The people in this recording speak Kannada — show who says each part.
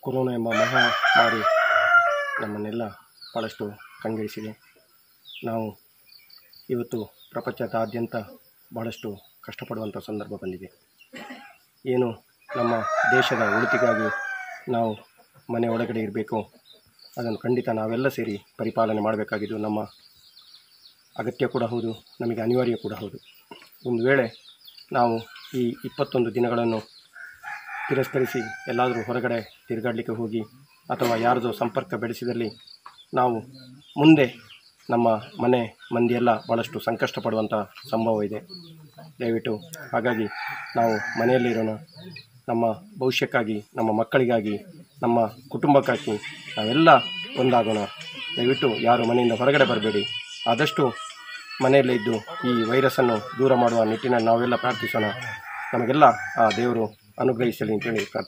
Speaker 1: ಕೊರೋನಾ ಎಂಬ ಮಹಾಮಾರಿ ನಮ್ಮನ್ನೆಲ್ಲ ಭಾಳಷ್ಟು ಕಂಗೆಡಿಸಿದೆ ನಾವು ಇವತ್ತು ಪ್ರಪಂಚದಾದ್ಯಂತ ಭಾಳಷ್ಟು ಕಷ್ಟಪಡುವಂಥ ಸಂದರ್ಭ ಬಂದಿದೆ ಏನು ನಮ್ಮ ದೇಶದ ಒಳಿತಿಗಾಗಿ ನಾವು ಮನೆ ಒಳಗಡೆ ಇರಬೇಕು ಅದನ್ನು ಖಂಡಿತ ನಾವೆಲ್ಲ ಸೇರಿ ಪರಿಪಾಲನೆ ಮಾಡಬೇಕಾಗಿದ್ದು ನಮ್ಮ ಅಗತ್ಯ ಕೂಡ ಹೌದು ನಮಗೆ ಅನಿವಾರ್ಯ ಕೂಡ ಹೌದು ಒಂದು ವೇಳೆ ನಾವು ಈ ಇಪ್ಪತ್ತೊಂದು ದಿನಗಳನ್ನು ತಿರಸ್ಕರಿಸಿ ಎಲ್ಲಾದರೂ ಹೊರಗಡೆ ತಿರುಗಾಡಲಿಕ್ಕೆ ಹೋಗಿ ಅಥವಾ ಯಾರ್ದೋ ಸಂಪರ್ಕ ಬೆಳೆಸಿದಲ್ಲಿ ನಾವು ಮುಂದೆ ನಮ್ಮ ಮನೆ ಮಂದಿಯೆಲ್ಲ ಭಾಳಷ್ಟು ಸಂಕಷ್ಟ ಪಡುವಂಥ ಸಂಭವ ಇದೆ ದಯವಿಟ್ಟು ಹಾಗಾಗಿ ನಾವು ಮನೆಯಲ್ಲಿರೋಣ ನಮ್ಮ ಭವಿಷ್ಯಕ್ಕಾಗಿ ನಮ್ಮ ಮಕ್ಕಳಿಗಾಗಿ ನಮ್ಮ ಕುಟುಂಬಕ್ಕಾಗಿ ನಾವೆಲ್ಲ ಒಂದಾಗೋಣ ದಯವಿಟ್ಟು ಯಾರು ಮನೆಯಿಂದ ಹೊರಗಡೆ ಬರಬೇಡಿ ಆದಷ್ಟು ಮನೆಯಲ್ಲೇ ಇದ್ದು ಈ ವೈರಸ್ಸನ್ನು ದೂರ ಮಾಡುವ ನಿಟ್ಟಿನಲ್ಲಿ ನಾವೆಲ್ಲ ಪ್ರಾರ್ಥಿಸೋಣ ನಮಗೆಲ್ಲ ಆ ದೇವರು ಅನುಗ್ರಹಿಸಲಿ ಅಂತೇಳಿ ಪ್ರಾರ್ಥಿ